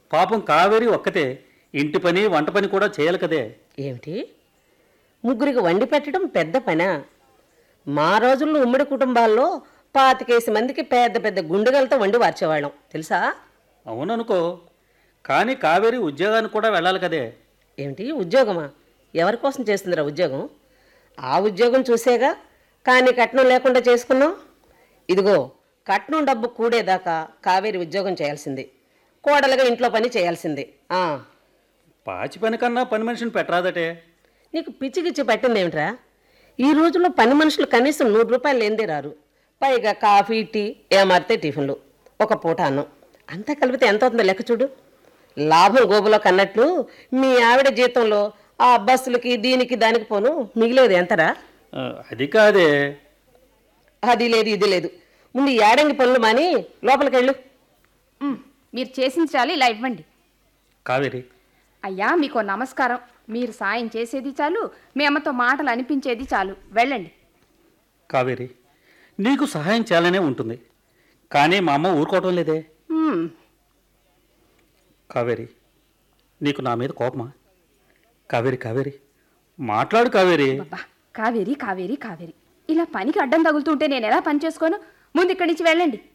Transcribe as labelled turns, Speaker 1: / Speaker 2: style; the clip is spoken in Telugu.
Speaker 1: పాపం కావేరి ఒక్కతే ఇంటి పని వంట పని కూడా చేయాలి కదే
Speaker 2: ఏమిటి ముగ్గురికి వండి పెట్టడం పెద్ద పనా మా రోజుల్లో ఉమ్మడి కుటుంబాల్లో పాతికేసి మందికి పెద్ద పెద్ద గుండెగలతో వండి వార్చేవాళ్ళం తెలుసా
Speaker 1: అవుననుకో కానీ కావేరి ఉద్యోగానికి కూడా వెళ్ళాలి కదే
Speaker 2: ఏమిటి ఉద్యోగమా ఎవరి కోసం చేస్తుందిరా ఉద్యోగం ఆ ఉద్యోగం చూసేగా కానీ కట్నం లేకుండా చేసుకున్నాం ఇదిగో కట్నం డబ్బు కూడేదాకా కావేరి ఉద్యోగం చేయాల్సింది కోడలుగా ఇంట్లో పని చేయాల్సింది ఆ,
Speaker 1: పాచి పని కన్నా పని మనిషిని పెట్టరాదటే
Speaker 2: నీకు పిచ్చిగిచ్చి పట్టింది ఏమిట్రా ఈ రోజుల్లో పని మనుషులు కనీసం నూరు రూపాయలు లేనిదే రారు పైగా కాఫీ టీ ఏమారితే టిఫిన్లు ఒక పూట అన్నం అంతా కలిపితే ఎంత అవుతుందో లెక్క చూడు లాభం గోబులో కన్నట్లు మీ ఆవిడ జీతంలో ఆ బస్సులకి దీనికి దానికి పోను మిగిలేదు ఎంతరా
Speaker 1: ఆ, అది కాదే
Speaker 2: అది లేదు ఇది లేదు ముందు ఈ ఏడంగి పనులు మాని లోపలికి వెళ్ళు
Speaker 3: ఉమ్, మీరు చేసింది చాలు ఇలా ఇవ్వండి
Speaker 1: కావేరి
Speaker 3: అయ్యా మీకు నమస్కారం మీరు సాయం చేసేది చాలు మీ అమ్మతో మాటలు అనిపించేది చాలు వెళ్ళండి
Speaker 1: కావేరి నీకు సహాయం చేయాలనే ఉంటుంది కానీ మా అమ్మ ఊరుకోవటం లేదే
Speaker 3: ఉమ్,
Speaker 1: కావేరి నీకు నా మీద కోపమా కావేరి కావేరి మాట్లాడు కావేరి
Speaker 3: అబ్బా కావేరి కావేరి కావేరి ఇలా పనికి అడ్డం తగులుతుంటే నేను ఎలా పని చేసుకోను ముందు ఇక్కడి నుంచి వెళ్ళండి